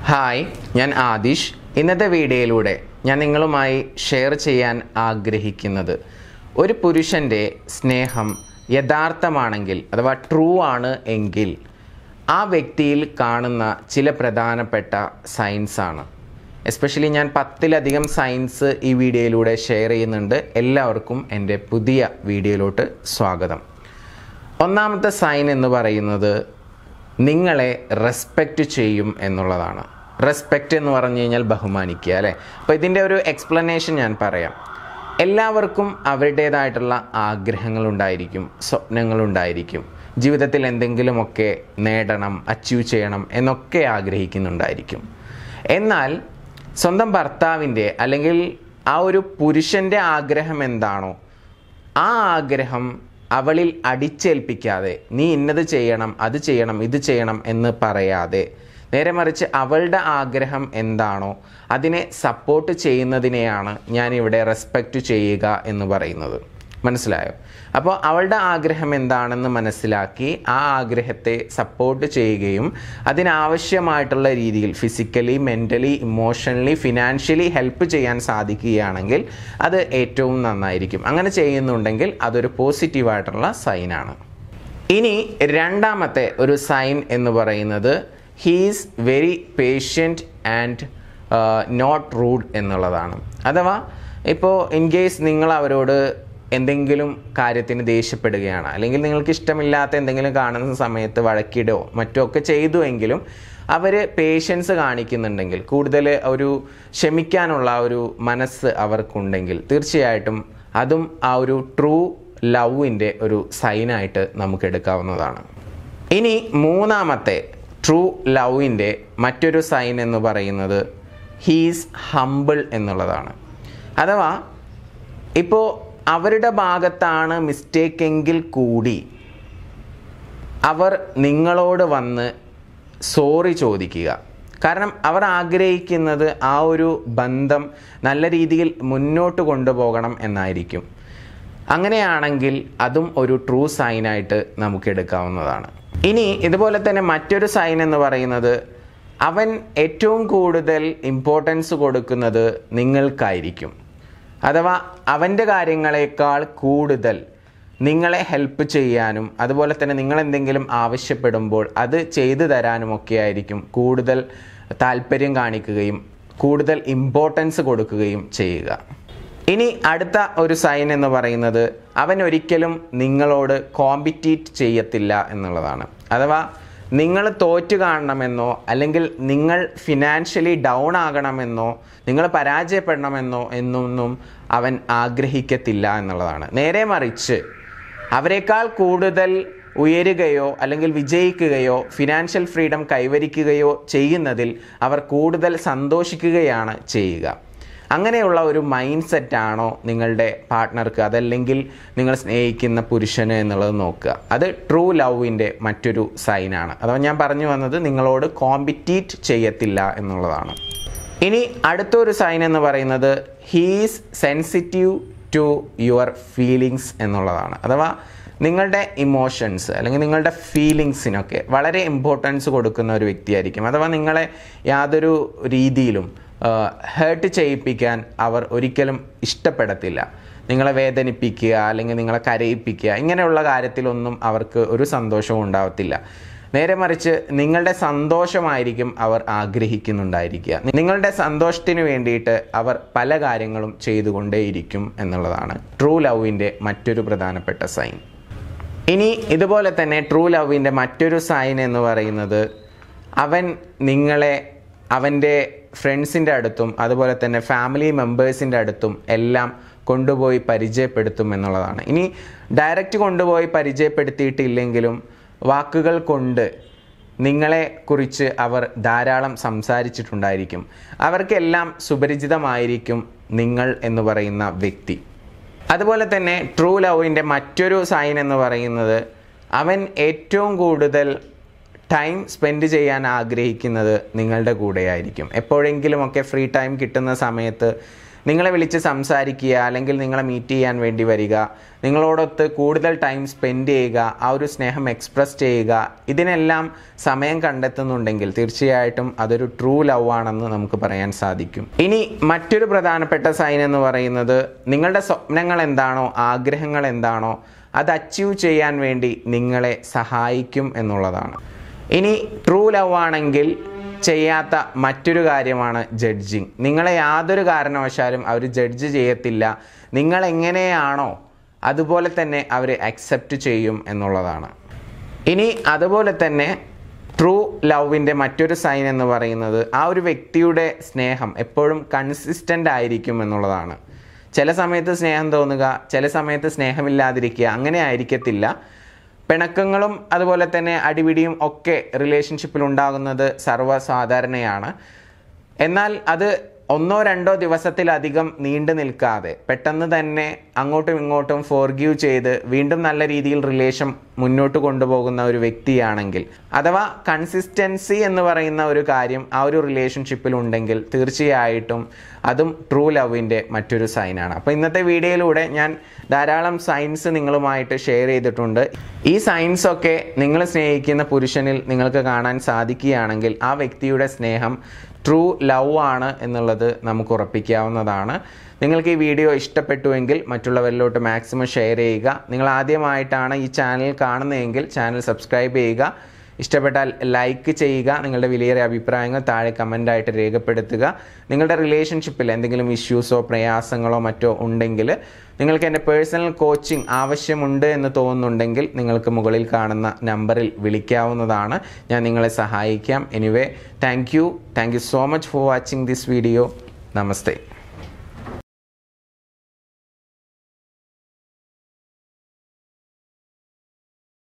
hi ഞാൻ ആദിഷ് ഇന്നത്തെ വീഡിയോയിലൂടെ ഞാൻ നിങ്ങളുമായി ഷെയർ ചെയ്യാൻ ആഗ്രഹിക്കുന്നത് ഒരു പുരുഷൻ്റെ സ്നേഹം യഥാർത്ഥമാണെങ്കിൽ അഥവാ ട്രൂ ആണ് എങ്കിൽ ആ വ്യക്തിയിൽ കാണുന്ന ചില പ്രധാനപ്പെട്ട സയൻസ് ആണ് എസ്പെഷ്യലി ഞാൻ പത്തിലധികം സയൻസ് ഈ വീഡിയോയിലൂടെ ഷെയർ ചെയ്യുന്നുണ്ട് എല്ലാവർക്കും എൻ്റെ പുതിയ വീഡിയോയിലോട്ട് സ്വാഗതം ഒന്നാമത്തെ സൈൻ എന്ന് പറയുന്നത് നിങ്ങളെ റെസ്പെക്റ്റ് ചെയ്യും എന്നുള്ളതാണ് റെസ്പെക്റ്റ് എന്ന് പറഞ്ഞു കഴിഞ്ഞാൽ ബഹുമാനിക്കുക അല്ലേ അപ്പോൾ ഇതിൻ്റെ ഒരു എക്സ്പ്ലനേഷൻ ഞാൻ പറയാം എല്ലാവർക്കും അവരുടേതായിട്ടുള്ള ആഗ്രഹങ്ങളുണ്ടായിരിക്കും സ്വപ്നങ്ങളുണ്ടായിരിക്കും ജീവിതത്തിൽ എന്തെങ്കിലുമൊക്കെ നേടണം അച്ചീവ് ചെയ്യണം എന്നൊക്കെ ആഗ്രഹിക്കുന്നുണ്ടായിരിക്കും എന്നാൽ സ്വന്തം ഭർത്താവിൻ്റെ അല്ലെങ്കിൽ ആ ഒരു പുരുഷൻ്റെ ആഗ്രഹം എന്താണോ ആ ആഗ്രഹം അവളിൽ അടിച്ചേൽപ്പിക്കാതെ നീ ഇന്നത് ചെയ്യണം അത് ചെയ്യണം ഇത് ചെയ്യണം എന്ന് പറയാതെ നേരെ മറിച്ച് അവളുടെ ആഗ്രഹം എന്താണോ അതിനെ സപ്പോർട്ട് ചെയ്യുന്നതിനെയാണ് ഞാനിവിടെ റെസ്പെക്റ്റ് ചെയ്യുക എന്ന് പറയുന്നത് മനസ്സിലായോ അപ്പോൾ അവളുടെ ആഗ്രഹം എന്താണെന്ന് മനസ്സിലാക്കി ആ ആഗ്രഹത്തെ സപ്പോർട്ട് ചെയ്യുകയും അതിനാവശ്യമായിട്ടുള്ള രീതിയിൽ physically mentally emotionally financially help ചെയ്യാൻ സാധിക്കുകയാണെങ്കിൽ അത് ഏറ്റവും നന്നായിരിക്കും അങ്ങനെ ചെയ്യുന്നുണ്ടെങ്കിൽ അതൊരു പോസിറ്റീവായിട്ടുള്ള സൈനാണ് ഇനി രണ്ടാമത്തെ ഒരു സൈൻ എന്ന് പറയുന്നത് he's very patient and not rude എന്നുള്ളതാണ് അഥവാ ഇപ്പോൾ ഇൻ കേസ് നിങ്ങൾ അവരോട് എന്തെങ്കിലും കാര്യത്തിന് ദേഷ്യപ്പെടുകയാണ് അല്ലെങ്കിൽ നിങ്ങൾക്ക് ഇഷ്ടമില്ലാത്ത എന്തെങ്കിലും കാണുന്ന സമയത്ത് വഴക്കിടോ മറ്റോ ഒക്കെ ചെയ്തു എങ്കിലും അവർ പേഷ്യൻസ് കാണിക്കുന്നുണ്ടെങ്കിൽ കൂടുതൽ ഒരു ക്ഷമിക്കാനുള്ള ഒരു മനസ്സ് അവർക്കുണ്ടെങ്കിൽ തീർച്ചയായിട്ടും അതും ആ ഒരു ട്രൂ ലവിൻ്റെ ഒരു സൈനായിട്ട് നമുക്ക് എടുക്കാവുന്നതാണ് ഇനി മൂന്നാമത്തെ ട്രൂ ലവിൻ്റെ മറ്റൊരു സൈൻ എന്ന് പറയുന്നത് ഹീസ് ഹമ്പിൾ എന്നുള്ളതാണ് അഥവാ ഇപ്പോൾ അവരുടെ ഭാഗത്താണ് മിസ്റ്റേക്ക് എങ്കിൽ കൂടി അവർ നിങ്ങളോട് വന്ന് സോറി ചോദിക്കുക കാരണം അവർ ആഗ്രഹിക്കുന്നത് ആ ഒരു ബന്ധം നല്ല രീതിയിൽ മുന്നോട്ട് കൊണ്ടുപോകണം എന്നായിരിക്കും അങ്ങനെയാണെങ്കിൽ അതും ഒരു ട്രൂ സൈനായിട്ട് നമുക്ക് എടുക്കാവുന്നതാണ് ഇനി ഇതുപോലെ തന്നെ മറ്റൊരു സൈൻ എന്ന് പറയുന്നത് അവൻ ഏറ്റവും കൂടുതൽ ഇമ്പോർട്ടൻസ് കൊടുക്കുന്നത് നിങ്ങൾക്കായിരിക്കും അഥവാ അവൻ്റെ കാര്യങ്ങളെക്കാൾ കൂടുതൽ നിങ്ങളെ ഹെൽപ്പ് ചെയ്യാനും അതുപോലെ തന്നെ നിങ്ങൾ എന്തെങ്കിലും ആവശ്യപ്പെടുമ്പോൾ അത് ചെയ്തു തരാനുമൊക്കെ ആയിരിക്കും കൂടുതൽ താല്പര്യം കാണിക്കുകയും കൂടുതൽ ഇമ്പോർട്ടൻസ് കൊടുക്കുകയും ചെയ്യുക ഇനി അടുത്ത ഒരു സൈൻ എന്ന് പറയുന്നത് അവൻ ഒരിക്കലും നിങ്ങളോട് കോമ്പറ്റീറ്റ് ചെയ്യത്തില്ല എന്നുള്ളതാണ് അഥവാ നിങ്ങൾ തോറ്റു കാണണമെന്നോ അല്ലെങ്കിൽ നിങ്ങൾ ഫിനാൻഷ്യലി ഡൗൺ ആകണമെന്നോ നിങ്ങൾ പരാജയപ്പെടണമെന്നോ എന്നൊന്നും അവൻ ആഗ്രഹിക്കത്തില്ല എന്നുള്ളതാണ് നേരെ മറിച്ച് അവരെക്കാൾ കൂടുതൽ ഉയരുകയോ അല്ലെങ്കിൽ വിജയിക്കുകയോ ഫിനാൻഷ്യൽ ഫ്രീഡം കൈവരിക്കുകയോ ചെയ്യുന്നതിൽ അവർ കൂടുതൽ സന്തോഷിക്കുകയാണ് ചെയ്യുക അങ്ങനെയുള്ള ഒരു മൈൻഡ് സെറ്റാണോ നിങ്ങളുടെ പാർട്ട്ണർക്ക് അതല്ലെങ്കിൽ നിങ്ങൾ സ്നേഹിക്കുന്ന പുരുഷന് എന്നുള്ളത് നോക്കുക അത് ട്രൂ ലവിൻ്റെ മറ്റൊരു സൈനാണ് അഥവാ ഞാൻ പറഞ്ഞു വന്നത് നിങ്ങളോട് കോമ്പറ്റീറ്റ് ചെയ്യത്തില്ല എന്നുള്ളതാണ് ഇനി അടുത്തൊരു സൈൻ എന്ന് പറയുന്നത് he's sensitive to your feelings എന്നുള്ളതാണ് അഥവാ നിങ്ങളുടെ ഇമോഷൻസ് അല്ലെങ്കിൽ നിങ്ങളുടെ ഫീലിങ്സിനൊക്കെ വളരെ ഇമ്പോർട്ടൻസ് കൊടുക്കുന്ന ഒരു വ്യക്തിയായിരിക്കും അഥവാ നിങ്ങളെ യാതൊരു രീതിയിലും ഹേർട്ട് ചെയ്യിപ്പിക്കാൻ അവർ ഒരിക്കലും ഇഷ്ടപ്പെടത്തില്ല നിങ്ങളെ വേദനിപ്പിക്കുക അല്ലെങ്കിൽ നിങ്ങളെ കരയിപ്പിക്കുക ഇങ്ങനെയുള്ള കാര്യത്തിലൊന്നും അവർക്ക് ഒരു സന്തോഷവും ഉണ്ടാവത്തില്ല നേരെ മറിച്ച് നിങ്ങളുടെ സന്തോഷമായിരിക്കും അവർ ആഗ്രഹിക്കുന്നുണ്ടായിരിക്കുക നിങ്ങളുടെ സന്തോഷത്തിന് വേണ്ടിയിട്ട് അവർ പല കാര്യങ്ങളും ചെയ്തുകൊണ്ടേയിരിക്കും എന്നുള്ളതാണ് ട്രൂ ലവിൻ്റെ മറ്റൊരു പ്രധാനപ്പെട്ട സൈൻ ഇനി ഇതുപോലെ തന്നെ ട്രൂ ലവിൻ്റെ മറ്റൊരു സൈൻ എന്ന് പറയുന്നത് അവൻ നിങ്ങളെ അവൻ്റെ ഫ്രണ്ട്സിൻ്റെ അടുത്തും അതുപോലെ തന്നെ ഫാമിലി മെമ്പേഴ്സിൻ്റെ അടുത്തും എല്ലാം കൊണ്ടുപോയി പരിചയപ്പെടുത്തും എന്നുള്ളതാണ് ഇനി ഡയറക്റ്റ് കൊണ്ടുപോയി പരിചയപ്പെടുത്തിയിട്ടില്ലെങ്കിലും വാക്കുകൾ കൊണ്ട് നിങ്ങളെ കുറിച്ച് അവർ ധാരാളം സംസാരിച്ചിട്ടുണ്ടായിരിക്കും അവർക്കെല്ലാം സുപരിചിതമായിരിക്കും നിങ്ങൾ എന്ന് പറയുന്ന വ്യക്തി അതുപോലെ തന്നെ ട്രൂ ലവിൻ്റെ മറ്റൊരു സൈൻ എന്ന് പറയുന്നത് അവൻ ഏറ്റവും കൂടുതൽ ടൈം സ്പെൻഡ് ചെയ്യാൻ ആഗ്രഹിക്കുന്നത് നിങ്ങളുടെ കൂടെയായിരിക്കും എപ്പോഴെങ്കിലുമൊക്കെ ഫ്രീ ടൈം കിട്ടുന്ന സമയത്ത് നിങ്ങളെ വിളിച്ച് സംസാരിക്കുക അല്ലെങ്കിൽ നിങ്ങളെ മീറ്റ് ചെയ്യാൻ വേണ്ടി വരിക നിങ്ങളോടൊത്ത് കൂടുതൽ ടൈം സ്പെൻഡ് ചെയ്യുക ആ ഒരു സ്നേഹം എക്സ്പ്രസ് ചെയ്യുക ഇതിനെല്ലാം സമയം കണ്ടെത്തുന്നുണ്ടെങ്കിൽ തീർച്ചയായിട്ടും അതൊരു ട്രൂ ലവ് ആണെന്ന് നമുക്ക് പറയാൻ സാധിക്കും ഇനി മറ്റൊരു പ്രധാനപ്പെട്ട സൈൻ എന്ന് പറയുന്നത് നിങ്ങളുടെ സ്വപ്നങ്ങൾ എന്താണോ ആഗ്രഹങ്ങൾ എന്താണോ അത് അച്ചീവ് ചെയ്യാൻ വേണ്ടി നിങ്ങളെ സഹായിക്കും എന്നുള്ളതാണ് ഇനി ട്രൂ ലവ് ആണെങ്കിൽ ചെയ്യാത്ത മറ്റൊരു കാര്യമാണ് ജഡ്ജിങ് നിങ്ങളെ യാതൊരു കാരണവശാലും അവർ ജഡ്ജ് ചെയ്യത്തില്ല നിങ്ങൾ എങ്ങനെയാണോ അതുപോലെ തന്നെ അവർ അക്സെപ്റ്റ് ചെയ്യും എന്നുള്ളതാണ് ഇനി അതുപോലെ തന്നെ ട്രൂ ലവിൻ്റെ മറ്റൊരു സൈൻ എന്ന് പറയുന്നത് ആ ഒരു വ്യക്തിയുടെ സ്നേഹം എപ്പോഴും കൺസിസ്റ്റൻ്റ് ആയിരിക്കും എന്നുള്ളതാണ് ചില സമയത്ത് സ്നേഹം തോന്നുക ചില സമയത്ത് സ്നേഹമില്ലാതിരിക്കുക അങ്ങനെ ആയിരിക്കത്തില്ല പിണക്കങ്ങളും അതുപോലെ തന്നെ അടിപിടിയും ഒക്കെ റിലേഷൻഷിപ്പിൽ ഉണ്ടാകുന്നത് സർവ്വസാധാരണയാണ് എന്നാൽ അത് ഒന്നോ രണ്ടോ ദിവസത്തിലധികം നീണ്ടു നിൽക്കാതെ പെട്ടെന്ന് തന്നെ അങ്ങോട്ടും ഇങ്ങോട്ടും ഫോർഗ്യൂ ചെയ്ത് വീണ്ടും നല്ല രീതിയിൽ റിലേഷൻ മുന്നോട്ട് കൊണ്ടുപോകുന്ന ഒരു വ്യക്തിയാണെങ്കിൽ അഥവാ കൺസിസ്റ്റൻസി എന്ന് പറയുന്ന ഒരു കാര്യം ആ ഒരു റിലേഷൻഷിപ്പിൽ ഉണ്ടെങ്കിൽ തീർച്ചയായിട്ടും അതും ട്രൂ ലവിൻ്റെ മറ്റൊരു സൈനാണ് അപ്പോൾ ഇന്നത്തെ വീഡിയോയിലൂടെ ഞാൻ ധാരാളം സൈൻസ് നിങ്ങളുമായിട്ട് ഷെയർ ചെയ്തിട്ടുണ്ട് ഈ സൈൻസ് ഒക്കെ നിങ്ങൾ സ്നേഹിക്കുന്ന പുരുഷനിൽ നിങ്ങൾക്ക് കാണാൻ സാധിക്കുകയാണെങ്കിൽ ആ വ്യക്തിയുടെ സ്നേഹം ട്രൂ ലവ് ആണ് എന്നുള്ളത് നമുക്ക് ഉറപ്പിക്കാവുന്നതാണ് നിങ്ങൾക്ക് ഈ വീഡിയോ ഇഷ്ടപ്പെട്ടുവെങ്കിൽ മറ്റുള്ളവരിലോട്ട് മാക്സിമം ഷെയർ ചെയ്യുക നിങ്ങൾ ആദ്യമായിട്ടാണ് ഈ ചാനൽ കാണുന്നതെങ്കിൽ ചാനൽ സബ്സ്ക്രൈബ് ചെയ്യുക ഇഷ്ടപ്പെട്ടാൽ ലൈക്ക് ചെയ്യുക നിങ്ങളുടെ വിലയേറിയ അഭിപ്രായങ്ങൾ താഴെ കമൻ്റായിട്ട് രേഖപ്പെടുത്തുക നിങ്ങളുടെ റിലേഷൻഷിപ്പിൽ എന്തെങ്കിലും ഇഷ്യൂസോ പ്രയാസങ്ങളോ മറ്റോ ഉണ്ടെങ്കിൽ നിങ്ങൾക്ക് എൻ്റെ പേഴ്സണൽ കോച്ചിങ് ആവശ്യമുണ്ട് എന്ന് തോന്നുന്നുണ്ടെങ്കിൽ നിങ്ങൾക്ക് മുകളിൽ കാണുന്ന നമ്പറിൽ വിളിക്കാവുന്നതാണ് ഞാൻ നിങ്ങളെ സഹായിക്കാം anyway thank you thank you so much for watching this video namaste